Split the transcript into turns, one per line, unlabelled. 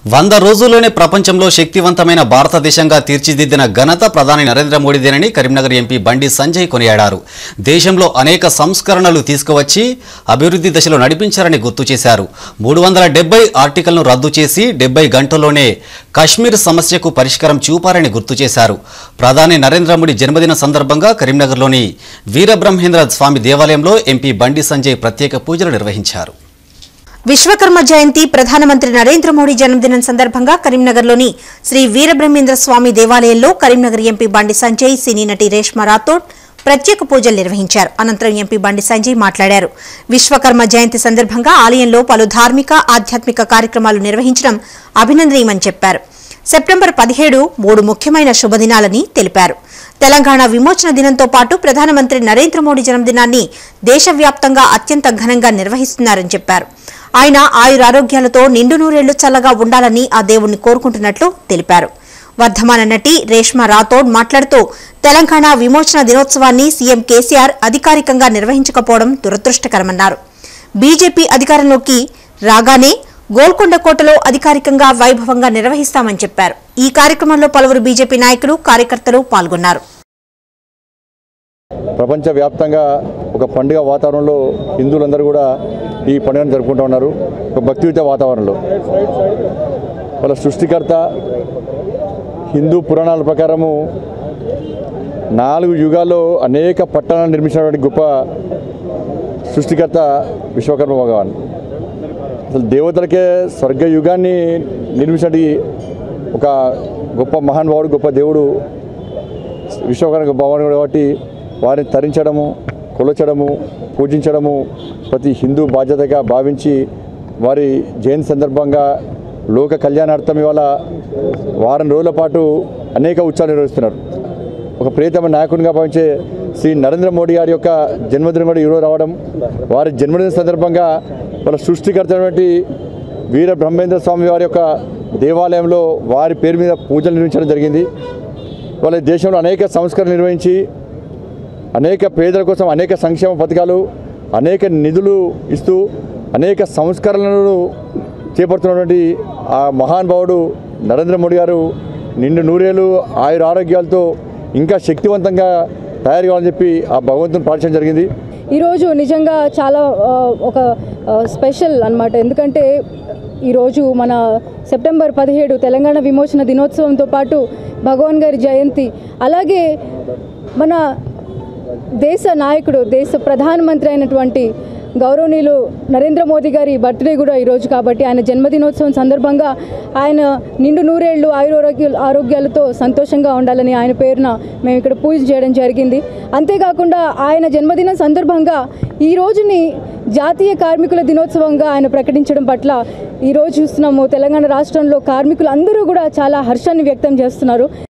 వంద రోజుల్లోనే ప్రపంచంలో శక్తివంతమైన భారతదేశంగా తీర్చిదిద్దిన ఘనత ప్రధాని నరేంద్ర మోడీదేనని కరీంనగర్ ఎంపీ బండి సంజయ్ కొనియాడారు దేశంలో అనేక సంస్కరణలు తీసుకువచ్చి అభివృద్ధి దశలో నడిపించారని గుర్తు చేశారు మూడు వందల డెబ్బై ఆర్టికల్ను రద్దు చేసి డెబ్బై గంటల్లోనే కశ్మీర్ సమస్యకు పరిష్కారం చూపారని గుర్తు చేశారు ప్రధాని నరేంద్ర మోడీ జన్మదిన సందర్భంగా కరీంనగర్లోని వీరబ్రహ్మేంద్ర స్వామి దేవాలయంలో ఎంపీ బండి సంజయ్ ప్రత్యేక పూజలు నిర్వహించారు
విశ్వకర్మ జయంతి ప్రధానమంత్రి నరేంద్ర మోడీ జన్మదినం సందర్భంగా కరీంనగర్లోని శ్రీ వీరబ్రహ్మేంద్ర స్వామి దేవాలయంలో కరీంనగర్ ఎంపీ బండి సంజయ్ సినీ నటి రేష్మా రాథోడ్ ప్రత్యేక పూజలు నిర్వహించారు అనంతరం ఎంపీ బండి సంజయ్ మాట్లాడారు విశ్వకర్మ జయంతి సందర్భంగా ఆలయంలో పలు ధార్మిక ఆధ్యాత్మిక కార్యక్రమాలు నిర్వహించడం అభినందనీయమని చెప్పారు సెప్టెంబర్ పదిహేడు మూడు ముఖ్యమైన శుభదినాలని తెలిపారు తెలంగాణ విమోచన దినంతో పాటు ప్రధానమంత్రి నరేంద్ర మోడీ జన్మదినాన్ని దేశవ్యాప్తంగా అత్యంత ఘనంగా నిర్వహిస్తున్నారని చెప్పారు ఆయన ఆయురారోగ్యాలతో నిండు నూరేళ్లు చల్లగా ఉండాలని ఆ దేవుణ్ణి కోరుకుంటున్నట్లు తెలిపారు వర్ధమాన నటి రేష్మా రాథోడ్ మాట్లాడుతూ తెలంగాణ విమోచన దినోత్సవాన్ని సీఎం కేసీఆర్ అధికారికంగా నిర్వహించకపోవడం దురదృష్టకరమన్నారు బీజేపీ అధికారంలోకి రాగానే గోల్కొండ కోటలో అధికారికంగా వైభవంగా నిర్వహిస్తామని చెప్పారు ఈ కార్యక్రమంలో పలువురు బీజేపీ నాయకులు కార్యకర్తలు పాల్గొన్నారు
ప్రపంచవ్యాప్తంగా ఒక పండుగ వాతావరణంలో హిందువులందరూ కూడా ఈ పండుగను జరుపుకుంటూ ఉన్నారు ఒక భక్తియుత వాతావరణంలో వాళ్ళ సృష్టికర్త హిందూ పురాణాల ప్రకారము నాలుగు యుగాల్లో అనేక పట్టణాలు నిర్మించినటువంటి గొప్ప సృష్టికర్త విశ్వకర్మ భగవాన్ అసలు దేవతలకే స్వర్గ యుగాన్ని నిర్మించినటువంటి ఒక గొప్ప మహానుభావుడు గొప్ప దేవుడు విశ్వకర్మ భగవానుడు కాబట్టి వారిని తరించడము కొలచడము పూజించడము ప్రతి హిందూ బాధ్యతగా భావించి వారి జయంతి సందర్భంగా లోక కళ్యాణార్థం ఇవాళ వారం రోజుల పాటు అనేక ఉత్సవాలు నిర్వహిస్తున్నారు ఒక ప్రియతమ నాయకునిగా భావించే శ్రీ నరేంద్ర మోడీ గారి యొక్క జన్మదినం కూడా ఈరోజు రావడం వారి జన్మదిన సందర్భంగా వాళ్ళ సృష్టికర్తైనటువంటి వీర బ్రహ్మేంద్ర స్వామి వారి యొక్క దేవాలయంలో వారి పేరు మీద పూజలు నిర్వహించడం జరిగింది వాళ్ళ దేశంలో అనేక సంస్కరణలు నిర్వహించి అనేక పేదల కోసం అనేక సంక్షేమ పథకాలు అనేక నిధులు ఇస్తూ అనేక సంస్కరణలను చేపడుతున్నటువంటి ఆ మహానుభావుడు నరేంద్ర మోడీ గారు నిండు నూరేళ్ళు ఆయుర ఆరోగ్యాలతో ఇంకా శక్తివంతంగా తయారు కావాలని చెప్పి ఆ భగవంతుని ప్రార్థన జరిగింది
ఈరోజు నిజంగా చాలా ఆ, ఒక ఆ, స్పెషల్ అన్నమాట ఎందుకంటే ఈరోజు మన సెప్టెంబర్ పదిహేడు తెలంగాణ విమోచన దినోత్సవంతో పాటు భగవాన్ గారి జయంతి అలాగే మన దేశ నాయకుడు దేశ ప్రధానమంత్రి అయినటువంటి గౌరవనీయులు నరేంద్ర మోదీ గారి బర్త్డే కూడా ఈరోజు కాబట్టి ఆయన జన్మదినోత్సవం సందర్భంగా ఆయన నిండు నూరేళ్లు ఆయురారోగ్య ఆరోగ్యాలతో సంతోషంగా ఉండాలని ఆయన పేరున మేము ఇక్కడ పూజ చేయడం జరిగింది అంతేకాకుండా ఆయన జన్మదినం సందర్భంగా ఈ రోజుని జాతీయ కార్మికుల దినోత్సవంగా ఆయన ప్రకటించడం పట్ల ఈరోజు చూస్తున్నాము తెలంగాణ రాష్ట్రంలో కార్మికులు అందరూ కూడా చాలా హర్షాన్ని వ్యక్తం చేస్తున్నారు